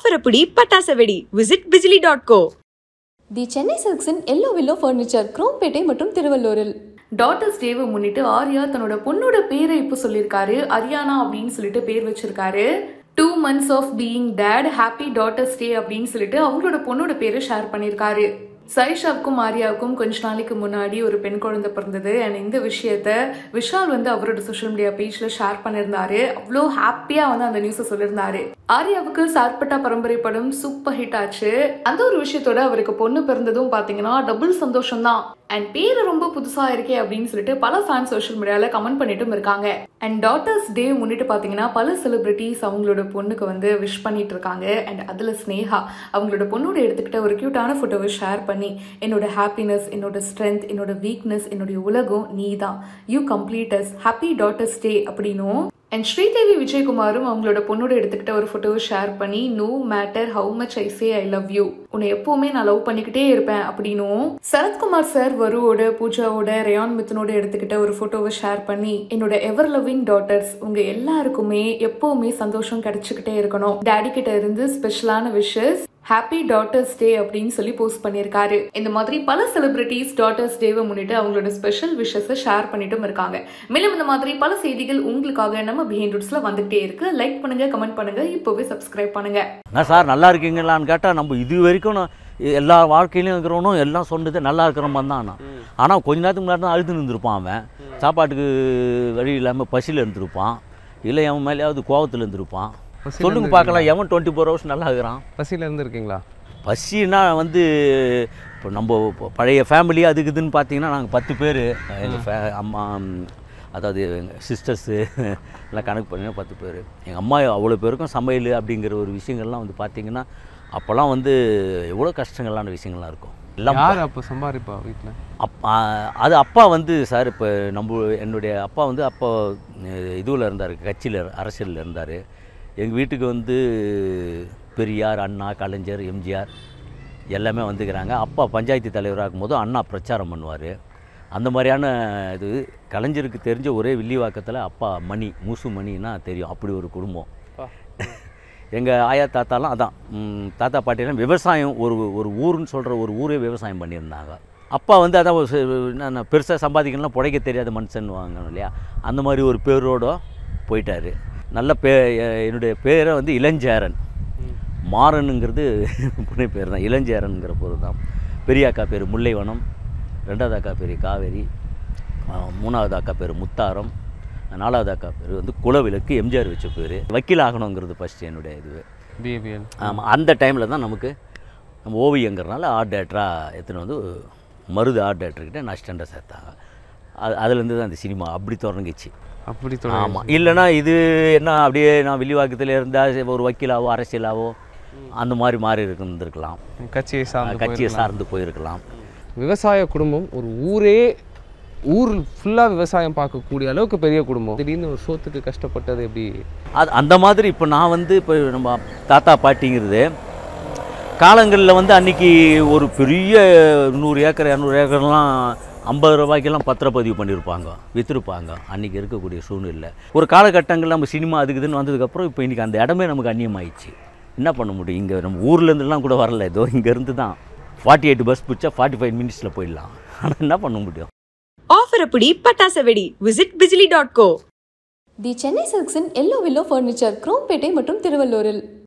Offer அப்படி பட்டாசு வெடி visit Bijili dot co the Chennai சில்க்ஸின் எல்லோ வில்லோ ஃபர்னிச்சர் குரோம்பேட்டை மற்றும் திருவள்ளூரில் டாட்டர்ஸ் டேவை முன்னிட்டு ஆர்யா தன்னோட பொண்ணோட பேரை இப்போ சொல்லியிருக்காரு அரியானா அப்படின்னு சொல்லிட்டு பேர் வச்சிருக்காரு two months of being dad happy daughters day அப்படின்னு சொல்லிட்டு அவங்களோட பொண்ணோட பேரை ஷேர் பண்ணியிருக்காரு சைஷாவுக்கும் ஆர்யாவுக்கும் கொஞ்ச நாளைக்கு முன்னாடி ஒரு பெண் குழந்தை பிறந்தது அண்ட் இந்த விஷயத்த விஷால் வந்து அவரோட சோஷியல் மீடியா பேஜ்ல ஷேர் பண்ணியிருந்தாரு அவ்வளோ ஹாப்பியா வந்து அந்த நியூஸை சொல்லியிருந்தாரு ஆர்யாவுக்கு சார்பட்டா பரம்பரை படம் சூப்பர் ஹிட் ஆச்சு அந்த ஒரு விஷயத்தோட அவருக்கு பொண்ணு பிறந்ததும் பாத்தீங்கன்னா டபுள் சந்தோஷம் தான் அண்ட் பேரு ரொம்ப புதுசா இருக்கே அப்படின்னு சொல்லிட்டு பல ஃபேன் சோஷியல் மீடியால கமெண்ட் பண்ணிட்டும் இருக்காங்க அண்ட் டாட்டர்ஸ் டே முன்னிட்டு பாத்தீங்கன்னா பல செலிபிரிட்டிஸ் அவங்களோட பொண்ணுக்கு வந்து விஷ் பண்ணிட்டு இருக்காங்க அண்ட் அதுல ஸ்னேகா அவங்களோட பொண்ணோட எடுத்துக்கிட்ட ஒரு கியூட்டான போட்டோவை ஷேர் பண்ணி என்னோட ஹாப்பினஸ் என்னோட ஸ்ட்ரென்த் என்னோட வீக்னஸ் என்னுடைய உலகம் நீ தான் you complete us happy daughters day அப்படின்னும் அண்ட் ஸ்ரீதேவி விஜயகுமாரும் அவங்களோட பொண்ணோட எடுத்துக்கிட்ட ஒரு ஃபோட்டோவை ஷேர் பண்ணி no matter how much I say I love you உன்னை எப்பவுமே நான் லவ் பண்ணிக்கிட்டே இருப்பேன் அப்படின்னும் சரத்குமார் சார் வருவோட பூஜாவோட ரயான் மித்தனோட எடுத்துக்கிட்ட ஒரு ஃபோட்டோவை ஷேர் பண்ணி என்னோட எவர் லவ்விங் டாட்டர்ஸ் உங்க எல்லாருக்குமே எப்பவுமே சந்தோஷம் கிடைச்சிக்கிட்டே இருக்கணும் டேடி கிட்ட இருந்து ஸ்பெஷலான விஷஸ் ஹாப்பி டாட்டர்ஸ் டே அப்படின்னு சொல்லி போஸ்ட் பண்ணியிருக்காரு இந்த மாதிரி பல செலிபிரிட்டிஸ் டாட்டர்ஸ் டேவை முன்னிட்டு அவங்களோட ஸ்பெஷல் விஷஸை ஷேர் பண்ணிட்டும் இருக்காங்க மேலும் இந்த மாதிரி பல செய்திகள் உங்களுக்காக நம்ம பிஹைண்ட் ரூட்ஸ்ல வந்துகிட்டே இருக்கு லைக் பண்ணுங்க கமெண்ட் பண்ணுங்க இப்போவே சப்ஸ்கிரைப் பண்ணுங்க நான் சார் நல்லா இருக்கீங்களான்னு கேட்டால் நம்ம இது வரைக்கும் நான் எல்லா வாழ்க்கையிலையும் இருக்கிறவனும் எல்லாம் சொன்னது நல்லா இருக்கிற மாதிரி தான் நான் ஆனால் கொஞ்ச நேரத்துக்கு முன்னாடி தான் அழுது நின்றுருப்பான் அவன் சாப்பாட்டுக்கு வழி இல்லாமல் பசியில் இருந்திருப்பான் இல்லை அவன் மேலேயாவது கோவத்தில் இருந்திருப்பான் பசியில சொல்லுங்க பார்க்கலாம் எவன் டுவெண்ட்டி ஃபோர் ஹவர்ஸ் நல்லா இருக்கிறான் பசியில் இருந்திருக்கீங்களா பசின்னா வந்து இப்போ நம்ம இப்போ பழைய ஃபேமிலி அதுக்கு இதுன்னு பார்த்தீங்கன்னா நாங்கள் பத்து பேர் எங்கள் ஃபே அம்மா ம், அதாவது எங்கள் சிஸ்டர்ஸு எல்லாம் கணக்கு பண்ணி பத்து பேர் எங்கள் அம்மா அவ்வளோ பேருக்கும் சமையல் அப்படிங்கிற ஒரு விஷயங்கள்லாம் வந்து பார்த்தீங்கன்னா அப்போல்லாம் வந்து எவ்வளோ கஷ்டங்களான விஷயங்கள்லாம் இருக்கும் எல்லாம் யார் அப்போ சம்பாதிப்பா வீட்டில் அப்பா அது அப்பா வந்து சார் இப்போ நம்ம என்னுடைய அப்பா வந்து அப்போ இதுவில் இருந்தார் கட்சியில் அரசியலில் இருந்தார் எங்கள் வீட்டுக்கு வந்து பெரியார் அண்ணா கலைஞர் எம்ஜிஆர் எல்லாமே வந்துக்கிறாங்க அப்பா பஞ்சாயத்து தலைவராக இருக்கும்போது அண்ணா பிரச்சாரம் பண்ணுவார் அந்த மாதிரியான இது கலைஞருக்கு தெரிஞ்ச ஒரே வில்லிவாக்கத்தில் அப்பா மணி மூசு மணின்னா தெரியும் அப்படி ஒரு குடும்பம் எங்கள் ஆயா தாத்தாலாம் அதான் ம், தாத்தா பாட்டியெல்லாம் விவசாயம் ஒரு ஒரு ஊருன்னு சொல்கிற ஒரு ஊரே விவசாயம் பண்ணியிருந்தாங்க அப்பா வந்து அதான் ஒரு என்ன பெருசாக சம்பாதிக்கலாம் புழைக்க தெரியாத மனுஷன் வாங்க இல்லையா அந்த மாதிரி ஒரு பேரோட போயிட்டார் நல்ல பே எ- என்னுடைய பேரை வந்து இளஞ்சேரன் மாறனுங்கிறது புனை பேர் தான் இளஞ்சேரனுங்கிற பேர் தான் பெரிய அக்கா பேர் முல்லைவனம் ரெண்டாவது அக்கா பேர் காவேரி ஆ, மூணாவது அக்கா பேர் முத்தாரம் நாலாவது அக்கா பேர் வந்து குலவிளக்கு எம்ஜிஆர் வச்ச பேர் வக்கீல் ஆகணுங்கிறது ஃபஸ்ட்டு என்னுடைய இது பிஏபிஎல் ஆமாம் அந்த டைமில் தான் நமக்கு நம்ம ஓவியங்கிறனால ஆர்ட் டேரக்டராக எடுத்துன்னு வந்து மருது ஆர்ட் டேரக்டர்கிட்ட நான் அசிஸ்டண்ட்டாக சேர்த்தாங்க அது அதுலேருந்து தான் அந்த சினிமா அப்படி தொடங்கிச்சு அப்படி ஆமாம் இல்லைன்னா இது என்ன அப்படியே நான் வில்லிவாக்கத்தில் இருந்தால் ஒரு வக்கீலாவோ அரசியலாவோ அந்த மாதிரி மாறி இருந்திருக்கலாம் கட்சியை சார்ந்து கட்சியை போயிருக்கலாம். சார்ந்து போயிருக்கலாம் விவசாய குடும்பம் ஒரு ஊரே ஊர் ஃபுல்லாக விவசாயம் பார்க்கக்கூடிய அளவுக்கு பெரிய குடும்பம் திடீர்னு ஒரு சோத்துக்கு கஷ்டப்பட்டது எப்படி அது அந்த மாதிரி இப்போ நான் வந்து இப்போ நம்ம தாத்தா பாட்டிங்கிறது காலங்களில் வந்து அன்னைக்கு ஒரு பெரிய நூறு ஏக்கர் இரநூறு ஏக்கர்லாம் ஐம்பது ரூபாய்க்கெல்லாம் பத்திரப்பதிவு பண்ணியிருப்பாங்க விற்றுருப்பாங்க அன்றைக்கி இருக்கக்கூடிய சூழ்நிலை ஒரு காலகட்டங்களில் நம்ம சினிமா அதுக்கு இதுன்னு வந்ததுக்கப்புறம் இப்போ இன்றைக்கி அந்த இடமே நமக்கு அந்நியமாயிடுச்சு என்ன பண்ண முடியும் இங்கே நம்ம ஊர்லேருந்துலாம் கூட வரல ஏதோ இங்கேருந்து தான் ஃபார்ட்டி எயிட் பஸ் பிடிச்சா ஃபார்ட்டி ஃபைவ் மினிட்ஸில் போயிடலாம் ஆனால் என்ன பண்ண முடியும் ஆஃபர் அப்படி பட்டாசு வெடி visit Bijili dot co the Chennai சில்க்ஸின் எல்லோ வில்லோ ஃபர்னிச்சர் குரோம்பேட்டை மற்றும் திருவள்ளூரில்